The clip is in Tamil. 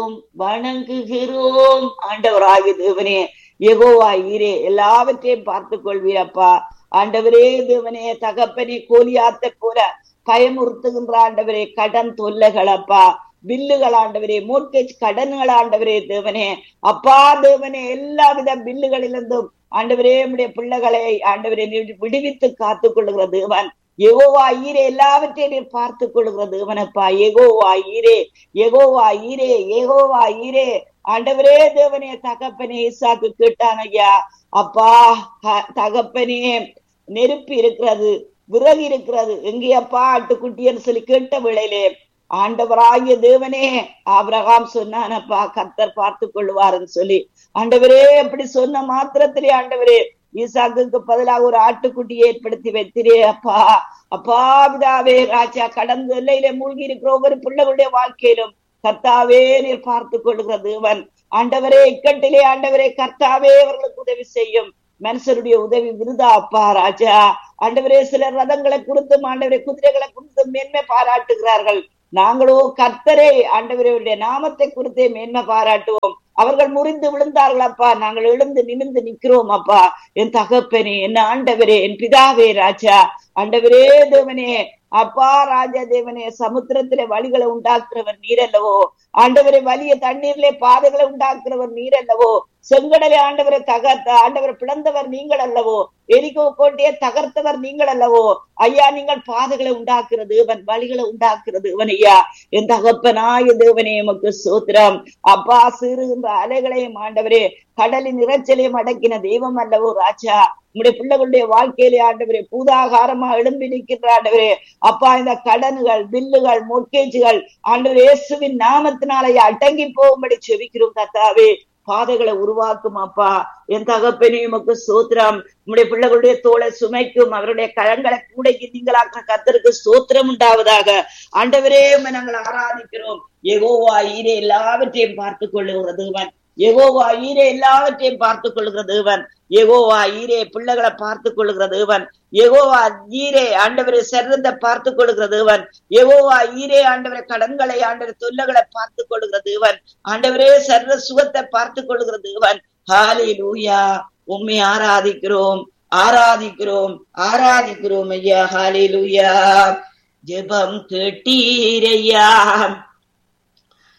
வணங்குகிறோம் ஆண்டவராகிய தேவனே யெகோவா ஈரே எல்லாவற்றையும் பார்த்துக் கொள்வீரப்பா ஆண்டவரே தேவனே தகப்பனே கோலியாத்தை போல பயமுறுத்துகின்ற ஆண்டவரே கடன் தொல்லைகளப்பா பில்லுகள் ஆண்டவரே மோர்கேஜ் கடன்கள் ஆண்டவரே தேவனே அப்பா தேவனே எல்லா வித பில்லுகளிலிருந்தும் ஆண்டவரே உடைய பிள்ளைகளை ஆண்டவரே நீர் விடுவித்து காத்துக் கொள்ளுகிற தேவன் எகோவா ஈரே எல்லாவற்றையும் நீர் பார்த்துக் கொள்ளுகிற தேவனப்பா எகோவா ஈரே எகோவா ஈரே எகோவா ஈரே ஆண்டவரே தேவனே தகப்பனே ஈசாக்கு கேட்டான் ஐயா அப்பா க- தகப்பனே நெருப்பு இருக்கிறது விறகு இருக்கிறது எங்கேயப்பா ஆட்டுக்குட்டின்னு சொல்லி கேட்ட வேளையிலே ஆண்டவராகிய தேவனே ஆபிரகாம் சொன்னானப்பா கர்த்தர் பார்த்து கொள்வாருன்னு சொல்லி ஆண்டவரே அப்படி சொன்ன மாத்திரத்திலே ஆண்டவரே ஈசாக்குக்கு பதிலாக ஒரு ஆட்டுக்குட்டியை ஏற்படுத்தி வைத்திரே அப்பா அப்பா பிதாவே ராஜா கடந்த எல்லையிலே மூழ்கி இருக்கிற ஒவ்வொரு பிள்ளைகளுடைய வாழ்க்கையிலும் கர்த்தாவே நீர் பார்த்து கொள்கிற தேவன் ஆண்டவரே இக்கட்டிலே ஆண்டவரே கர்த்தாவே அவர்களுக்கு உதவி செய்யும் மனுஷருடைய உதவி விருதா அப்பா ராஜா ஆண்டவரே சிலர் ரதங்களை கொடுத்தும் ஆண்டவரே குதிரைகளை கொடுத்தும் மேன்மை பாராட்டுகிறார்கள் நாங்களோ கர்த்தரே ஆண்டவருடைய நாமத்தை குறித்தே மேன்மை பாராட்டுவோம் அவர்கள் முறிந்து விழுந்தார்கள் அப்பா நாங்கள் எழுந்து நிமிர்ந்து நிக்கிறோம் அப்பா என் தகப்பனே என் ஆண்டவரே என் பிதாவே ராஜா ஆண்டவரே தேவனே அப்பா ராஜா தேவனே சமுத்திரத்திலே வழிகளை உண்டாக்குறவர் நீரல்லவோ ஆண்டவரே வலிய தண்ணீரிலே பாதைகளை உண்டாக்குறவர் நீரல்லவோ செங்கடலை ஆண்டவரை தகர்த்த ஆண்டவரை பிளந்தவர் நீங்கள் அல்லவோ எரிகோ கோட்டையை தகர்த்தவர் நீங்கள் அல்லவோ ஐயா நீங்கள் பாதைகளை உண்டாக்குற தேவன் வழிகளை உண்டாக்குற தேவன் ஐயா என் தகப்பனாய தேவனே எமக்கு சோத்திரம் அப்பா சீறுகின்ற அலைகளையும் ஆண்டவரே கடலின் இறைச்சலையும் அடக்கின தெய்வம் அல்லவோ ராஜா உங்களுடைய பிள்ளைகளுடைய வாழ்க்கையிலே ஆண்டவரே பூதாகாரமா எழும்பி நிற்கின்ற ஆண்டவரே அப்பா இந்த கடன்கள் பில்லுகள் மொர்கேஜுகள் ஆண்டவர் இயேசுவின் நாமத்தினாலே அடங்கி போகும்படி செவிக்கிறோம் கத்தாவே பாதைகளை உருவாக்கும் அப்பா என் தகப்பனே உமக்கு சோத்திரம் உம்முடைய பிள்ளைகளுடைய தோலை சுமைக்கும் அவருடைய கலங்களை கூடைக்கு நீங்களாக்க கத்தருக்கு சோத்திரம் உண்டாவதாக ஆண்டவரே உம்மை நாங்கள் ஆராதிக்கிறோம் எகோவா ஈரே எல்லாவற்றையும் பார்த்து கொள்ளுகிற தேவன் எகோவா ஈரே எல்லாவற்றையும் பார்த்து கொள்ளுகிற தேவன் எகோவா ஈரே பிள்ளைகளை பார்த்து கொள்ளுகிற தேவன் எகோவா ஈரே ஆண்டவரை சிறந்த பார்த்து கொள்ளுகிற தேவன் எகோவா ஈரே ஆண்டவரை கடன்களை ஆண்டவர் தொல்லைகளை பார்த்து கொள்ளுகிற தேவன் ஆண்டவரே சர்வ சுகத்தை பார்த்து கொள்ளுகிற தேவன் ஹாலே லூயா உண்மை ஆராதிக்கிறோம் ஆராதிக்கிறோம் ஆராதிக்கிறோம் ஐயா ஹாலே லூயா ஜெபம் கேட்டீரையா